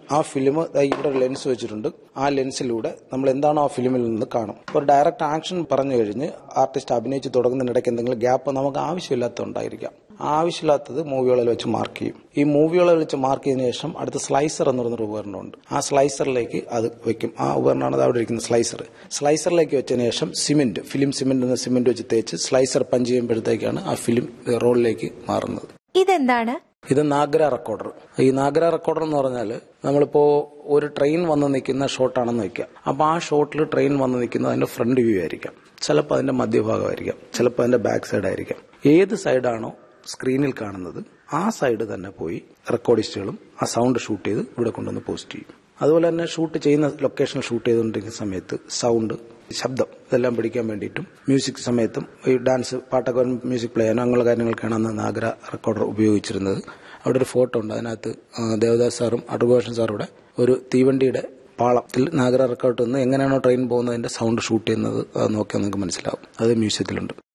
ആ ഫിലിം ഇവിടെ ഒരു ലെൻസ് വെച്ചിട്ടുണ്ട് ആ ലെൻസിലൂടെ നമ്മൾ എന്താണോ ആ ഫിലിമിൽ നിന്ന് കാണും ഒരു ഡയറക്റ്റ് ആക്ഷൻ പറഞ്ഞു കഴിഞ്ഞ് ആർട്ടിസ്റ്റ് അഭിനയിച്ച് തുടങ്ങുന്നതിനിടയ്ക്ക് എന്തെങ്കിലും ഗ്യാപ്പ് നമുക്ക് ആവശ്യമില്ലാത്തതുണ്ടായിരിക്കാം ആവശ്യമില്ലാത്തത് മൂവികളിൽ വെച്ച് മാർക്ക് ചെയ്യും ഈ മൂവികളിൽ വെച്ച് മാർക്ക് ചെയ്തതിനു ശേഷം അടുത്ത സ്ലൈസർ എന്ന് പറയുന്ന ഉപകരണമുണ്ട് ആ സ്ലൈസറിലേക്ക് അത് വെക്കും ആ ഉപകരണമാണ് അത് അവിടെ ഇരിക്കുന്ന സ്ലൈസർ സ്ലൈസറിലേക്ക് വെച്ചതിന് ശേഷം സിമെന്റ് ഫിലിം സിമെന്റ് എന്ന സിമെന്റ് വെച്ച് തേച്ച് സ്ലൈസർ പഞ്ച് ചെയ്യുമ്പോഴത്തേക്കാണ് ആ ഫിലിം റോളിലേക്ക് മാറുന്നത് ഇതെന്താണ് ഇത് നാഗ്ര റെക്കോർഡർ ഈ നാഗ്ര റെക്കോർഡർ എന്ന് പറഞ്ഞാൽ നമ്മളിപ്പോ ഒരു ട്രെയിൻ വന്ന് നിൽക്കുന്ന ഷോട്ടാണെന്ന് വെക്കുക അപ്പൊ ആ ഷോട്ടിൽ ട്രെയിൻ വന്ന് നിൽക്കുന്നത് അതിന്റെ ഫ്രണ്ട് വ്യൂ ആയിരിക്കാം ചിലപ്പോൾ അതിന്റെ മധ്യഭാഗമായിരിക്കാം ചിലപ്പോൾ അതിന്റെ ബാക്ക് സൈഡ് ആയിരിക്കാം ഏത് സൈഡാണോ സ്ക്രീനിൽ കാണുന്നത് ആ സൈഡ് തന്നെ പോയി റെക്കോർഡിസ്റ്റുകളും ആ സൗണ്ട് ഷൂട്ട് ചെയ്ത് ഇവിടെ കൊണ്ടുവന്ന് പോസ്റ്റ് ചെയ്യും അതുപോലെ തന്നെ ഷൂട്ട് ചെയ്യുന്ന ലൊക്കേഷൻ ഷൂട്ട് ചെയ്തുകൊണ്ടിരിക്കുന്ന സമയത്ത് സൗണ്ട് ശബ്ദം ഇതെല്ലാം പിടിക്കാൻ വേണ്ടിയിട്ടും മ്യൂസിക് സമയത്തും ഈ ഡാൻസ് പാട്ടൊക്കെ മ്യൂസിക് പ്ലേ ചെയ്യാനോ അങ്ങനെയുള്ള കാര്യങ്ങൾക്കാണ് അന്ന് നാഗര റെക്കോർഡർ ഉപയോഗിച്ചിരുന്നത് അവിടെ ഒരു ഫോട്ടോ ഉണ്ട് അതിനകത്ത് ആ, ദേവദാസ് സാറും അടൂഭൂഷൺ സാറും ഇവിടെ ഒരു തീവണ്ടിയുടെ പാളത്തിൽ നാഗര റെക്കോർഡ് നിന്ന് എങ്ങനെയാണോ ട്രെയിൻ പോകുന്നതിന്റെ സൗണ്ട് ഷൂട്ട് ചെയ്യുന്നത് അത് നോക്കിയാൽ നിങ്ങൾക്ക് മനസ്സിലാവും അത് മ്യൂസിയത്തിലുണ്ട്